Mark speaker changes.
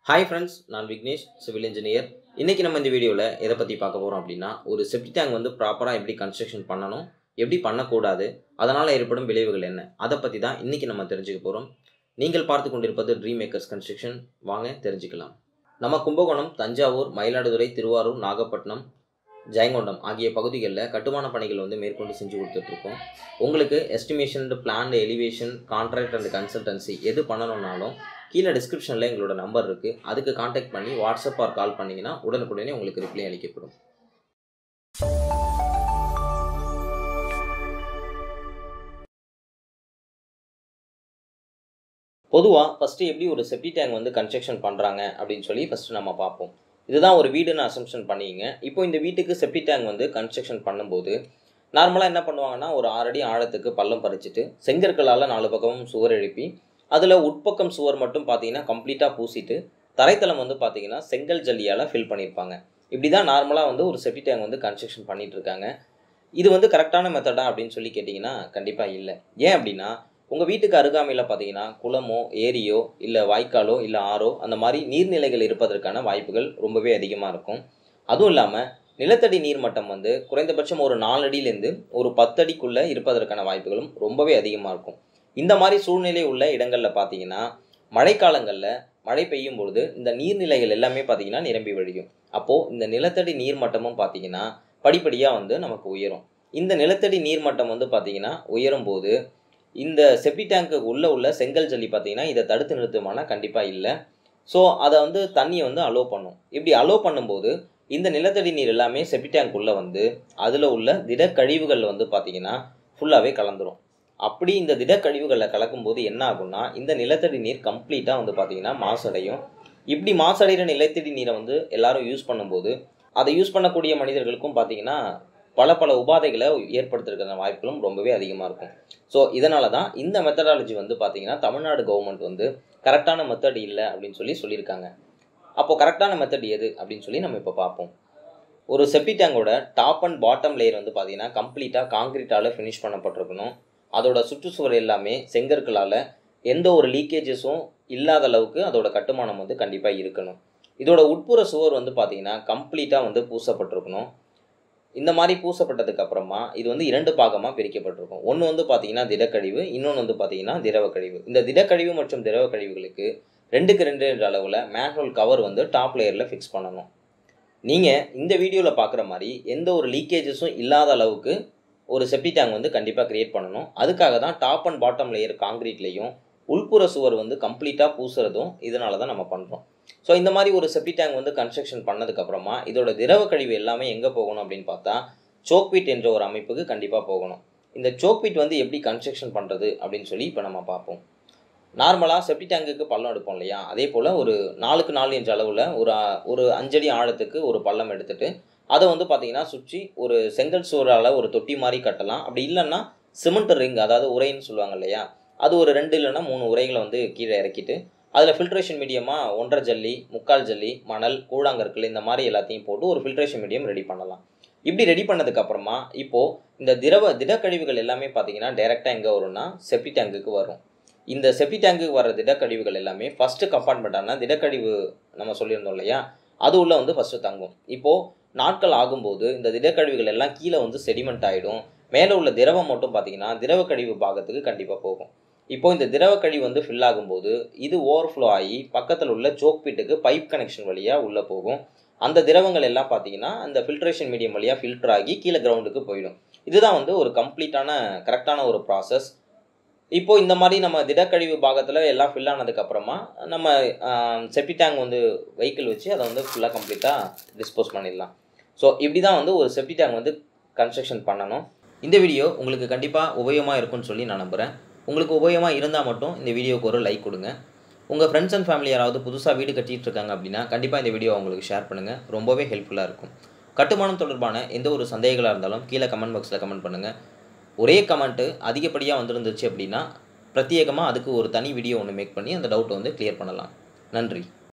Speaker 1: hi friends நான் Vignesh civil engineer இன்றைக்கி நம்ம இந்த வீடியோவில் எதை பற்றி பார்க்க போகிறோம் அப்படின்னா ஒரு செப்டி டேங்க் வந்து ப்ராப்பராக எப்படி கன்ஸ்ட்ரக்ஷன் பண்ணணும் எப்படி பண்ணக்கூடாது அதனால் ஏற்படும் விளைவுகள் என்ன அதை பற்றி தான் இன்றைக்கி நம்ம தெரிஞ்சுக்க போகிறோம் நீங்கள் பார்த்து கொண்டிருப்பது ட்ரீம் மேக்கர்ஸ் கன்ஸ்ட்ரக்ஷன் வாங்க தெரிஞ்சுக்கலாம் நம்ம கும்பகோணம் தஞ்சாவூர் மயிலாடுதுறை திருவாரூர் நாகப்பட்டினம் ஜெயங்கொண்டம் ஆகிய பகுதிகளில் கட்டுமான பணிகள் வந்து மேற்கொண்டு செஞ்சு கொடுத்துட்ருக்கோம் உங்களுக்கு estimation plan elevation contract and consultancy எது பண்ணணும்னாலும் கீழே டிஸ்கிரிப்ஷனில் எங்களோட நம்பர் இருக்குது அதுக்கு காண்டாக்ட் பண்ணி வாட்ஸ்அப் ஆர் கால் பண்ணிங்கன்னா உடனுக்குடனே உங்களுக்கு ரிப்ளை அளிக்கப்படும் பொதுவாக ஃபஸ்ட்டு எப்படி ஒரு செப்டி டேங்க் வந்து கன்ஸ்ட்ரக்ஷன் பண்ணுறாங்க அப்படின்னு சொல்லி ஃபஸ்ட்டு நம்ம பார்ப்போம் இதுதான் ஒரு வீடுன்னு அசம்ஷன் பண்ணிங்க இப்போ இந்த வீட்டுக்கு செப்டி டேங்க் வந்து கன்ஸ்ட்ரக்ஷன் பண்ணும்போது நார்மலாக என்ன பண்ணுவாங்கன்னா ஒரு ஆறடி ஆழத்துக்கு பள்ளம் பறிச்சுட்டு செங்கற்களால் நாலு பக்கமும் சுவர் எழுப்பி அதில் உட்பக்கம் சுவர் மட்டும் பார்த்தீங்கன்னா கம்ப்ளீட்டாக பூசிட்டு தரைத்தளம் வந்து பார்த்தீங்கன்னா செங்கல் ஜல்லியால் ஃபில் பண்ணியிருப்பாங்க இப்படி தான் நார்மலாக வந்து ஒரு செப்டி டேங்க் வந்து கன்ஸ்ட்ரக்ஷன் பண்ணிகிட்டு இருக்காங்க இது வந்து கரெக்டான மெத்தடா அப்படின்னு சொல்லி கேட்டிங்கன்னா கண்டிப்பாக இல்லை ஏன் அப்படின்னா உங்கள் வீட்டுக்கு அருகாமையில் பார்த்தீங்கன்னா குளமோ ஏரியோ இல்லை வாய்க்காலோ இல்லை ஆறோ அந்த மாதிரி நீர்நிலைகள் இருப்பதற்கான வாய்ப்புகள் ரொம்பவே அதிகமாக இருக்கும் அதுவும் இல்லாமல் நிலத்தடி நீர்மட்டம் வந்து குறைந்தபட்சம் ஒரு நாலு அடியிலேருந்து ஒரு பத்தடிக்குள்ளே இருப்பதற்கான வாய்ப்புகளும் ரொம்பவே அதிகமாக இருக்கும் இந்த மாதிரி சூழ்நிலை உள்ள இடங்களில் பார்த்தீங்கன்னா மழைக்காலங்களில் மழை பெய்யும் பொழுது இந்த நீர்நிலைகள் எல்லாமே பார்த்தீங்கன்னா நிரம்பி வழியும் அப்போது இந்த நிலத்தடி நீர்மட்டமும் பார்த்தீங்கன்னா படிப்படியாக வந்து நமக்கு உயரும் இந்த நிலத்தடி நீர்மட்டம் வந்து பார்த்தீங்கன்னா உயரும் போது இந்த செப்டி டேங்க்கு உள்ளே உள்ள செங்கல் ஜல்லி பார்த்தீங்கன்னா இதை தடுத்து நிறுத்துமானா கண்டிப்பாக இல்லை ஸோ அதை வந்து தண்ணியை வந்து அலோவ் பண்ணும் இப்படி அலோவ் பண்ணும்போது இந்த நிலத்தடி நீர் எல்லாமே செப்டி டேங்க் உள்ளே வந்து அதில் உள்ள திடக்கழிவுகள் வந்து பார்த்தீங்கன்னா ஃபுல்லாகவே கலந்துரும் அப்படி இந்த திடக்கழிவுகளில் கலக்கும்போது என்ன ஆகும்னா இந்த நிலத்தடி நீர் கம்ப்ளீட்டாக வந்து பார்த்தீங்கன்னா மாசடையும் இப்படி மாசடைகிற நிலத்தடி நீரை வந்து எல்லாரும் யூஸ் பண்ணும்போது அதை யூஸ் பண்ணக்கூடிய மனிதர்களுக்கும் பார்த்தீங்கன்னா பல பல உபாதைகளை ஏற்படுத்துறதுக்கான வாய்ப்புகளும் ரொம்பவே அதிகமாக இருக்கும் ஸோ இதனால தான் இந்த மெத்தடாலஜி வந்து பார்த்தீங்கன்னா தமிழ்நாடு கவர்மெண்ட் வந்து கரெக்டான மெத்தட் இல்லை அப்படின்னு சொல்லி சொல்லியிருக்காங்க அப்போது கரெக்டான மெத்தட் எது அப்படின்னு சொல்லி நம்ம இப்போ பார்ப்போம் ஒரு செப்டி டேங்கோட டாப் அண்ட் பாட்டம் லேயர் வந்து பார்த்தீங்கன்னா கம்ப்ளீட்டாக காங்கிரீட்டால் ஃபினிஷ் பண்ணப்பட்டிருக்கணும் அதோட சுற்றுச்சுவர் எல்லாமே செங்கற்களால் எந்த ஒரு லீக்கேஜஸும் இல்லாத அளவுக்கு அதோட கட்டுமானம் வந்து கண்டிப்பாக இருக்கணும் இதோட உட்புற சுவர் வந்து பார்த்தீங்கன்னா கம்ப்ளீட்டாக வந்து பூசப்பட்டிருக்கணும் இந்த மாதிரி பூசப்பட்டதுக்கு அப்புறமா இது வந்து இரண்டு பாகமாக பிரிக்கப்பட்டிருக்கும் ஒன்று வந்து பார்த்தீங்கன்னா திடக்கழிவு இன்னொன்று வந்து பார்த்தீங்கன்னா திரவ கழிவு இந்த திடக்கழிவு மற்றும் திரவ கழிவுகளுக்கு ரெண்டுக்கு ரெண்டு என்ற அளவில் மேன்ஹோல் கவர் வந்து டாப் லேயரில் ஃபிக்ஸ் பண்ணணும் நீங்கள் இந்த வீடியோவில் பார்க்குற மாதிரி எந்த ஒரு லீக்கேஜஸும் இல்லாத அளவுக்கு ஒரு செப்டி டேங்க் வந்து கண்டிப்பாக க்ரியேட் பண்ணணும் அதுக்காக தான் டாப் அண்ட் பாட்டம் லேயர் காங்கிரீட்லேயும் உள்புற சுவர் வந்து கம்ப்ளீட்டாக பூசுறதும் இதனால தான் நம்ம பண்ணுறோம் ஸோ இந்த மாதிரி ஒரு செப்டி டேங்க் வந்து கன்ஸ்ட்ரக்ஷன் பண்ணதுக்கப்புறமா இதோட திரவ கழிவு எல்லாமே எங்கே போகணும் அப்படின்னு பார்த்தா சோக்பீட் என்ற ஒரு அமைப்புக்கு கண்டிப்பாக போகணும் இந்த சோக்பீட் வந்து எப்படி கன்ஸ்ட்ரக்ஷன் பண்ணுறது அப்படின்னு சொல்லி இப்போ நம்ம பார்ப்போம் நார்மலாக செப்டி டேங்குக்கு பள்ளம் எடுப்போம் இல்லையா அதே போல் ஒரு நாலுக்கு நாலு இன்ச் அளவில் ஒரு ஒரு அஞ்சடி ஆழத்துக்கு ஒரு பள்ளம் எடுத்துட்டு அதை வந்து பார்த்தீங்கன்னா சுற்றி ஒரு செங்கல் சூறால் ஒரு தொட்டி மாதிரி கட்டலாம் அப்படி இல்லைன்னா சிமெண்ட் ரிங் அதாவது உரைன்னு சொல்லுவாங்க இல்லையா அது ஒரு ரெண்டு இல்லைன்னா மூணு உரைகளை வந்து கீழே இறக்கிட்டு அதில் ஃபில்ட்ரேஷன் மீடியமாக ஒன்றரை ஜல்லி முக்கால் ஜல்லி மணல் கூழாங்கற்கள் இந்த மாதிரி எல்லாத்தையும் போட்டு ஒரு ஃபில்ட்ரேஷன் மீடியம் ரெடி பண்ணலாம் இப்படி ரெடி பண்ணதுக்கப்புறமா இப்போது இந்த திரவ திடக்கழிவுகள் எல்லாமே பார்த்தீங்கன்னா டேரெக்டாக எங்கே வரும்னா செப்டி டேங்குக்கு வரும் இந்த செப்டி டேங்குக்கு வர திடக்கழிவுகள் எல்லாமே ஃபஸ்ட்டு கம்பார்ட்மெண்ட்டான திடக்கழிவு நம்ம சொல்லியிருந்தோம் இல்லையா அது உள்ள வந்து ஃபஸ்ட்டு தங்கும் இப்போது நாட்கள் ஆகும்போது இந்த திடக்கழிவுகள் எல்லாம் கீழே வந்து செடிமெண்ட் ஆகிடும் மேலே உள்ள திரவம் மட்டும் பார்த்தீங்கன்னா திரவ கழிவு பாகத்துக்கு கண்டிப்பாக போகும் இப்போ இந்த திரவ கழிவு வந்து ஃபில் ஆகும்போது இது ஓவர்ஃப்ளோ ஆகி பக்கத்தில் உள்ள சோக் பீட்டுக்கு பைப் கனெக்ஷன் வழியாக உள்ளே போகும் அந்த திரவங்கள் எல்லாம் பார்த்தீங்கன்னா அந்த ஃபில்ட்ரேஷன் மீடியம் வழியாக ஃபில்டர் ஆகி கீழே கிரவுண்டுக்கு போயிடும் இதுதான் வந்து ஒரு கம்ப்ளீட்டான கரெக்டான ஒரு ப்ராசஸ் இப்போது இந்த மாதிரி நம்ம திடக்கழிவு பாகத்தில் எல்லாம் ஃபில் ஆனதுக்கப்புறமா நம்ம செப்டி டேங்க் வந்து வெஹிக்கிள் வச்சு அதை வந்து ஃபுல்லாக கம்ப்ளீட்டாக டிஸ்போஸ் பண்ணிடலாம் ஸோ இப்படி தான் வந்து ஒரு செப்டி டேங்க் வந்து கன்ஸ்ட்ரக்ஷன் பண்ணணும் இந்த வீடியோ உங்களுக்கு கண்டிப்பாக உபயோகமாக இருக்கும்னு சொல்லி நான் நம்புகிறேன் உங்களுக்கு உபயோகமாக இருந்தால் மட்டும் இந்த வீடியோக்கு ஒரு லைக் கொடுங்க உங்கள் ஃப்ரெண்ட்ஸ் அண்ட் ஃபேமிலி யாராவது புதுசாக வீடு கட்டிகிட்டு இருக்காங்க அப்படின்னா கண்டிப்பாக இந்த வீடியோ அவங்களுக்கு ஷேர் பண்ணுங்கள் ரொம்பவே ஹெல்ப்ஃபுல்லாக இருக்கும் கட்டுமானம் தொடர்பான எந்த ஒரு சந்தேகங்களாக இருந்தாலும் கீழே கமெண்ட் பாக்ஸில் கமெண்ட் பண்ணுங்கள் ஒரே கமெண்ட்டு அதிகப்படியாக வந்துருந்துச்சு அப்படின்னா பிரத்யேகமாக அதுக்கு ஒரு தனி வீடியோ ஒன்று மேக் பண்ணி அந்த டவுட்டை வந்து கிளியர் பண்ணலாம் நன்றி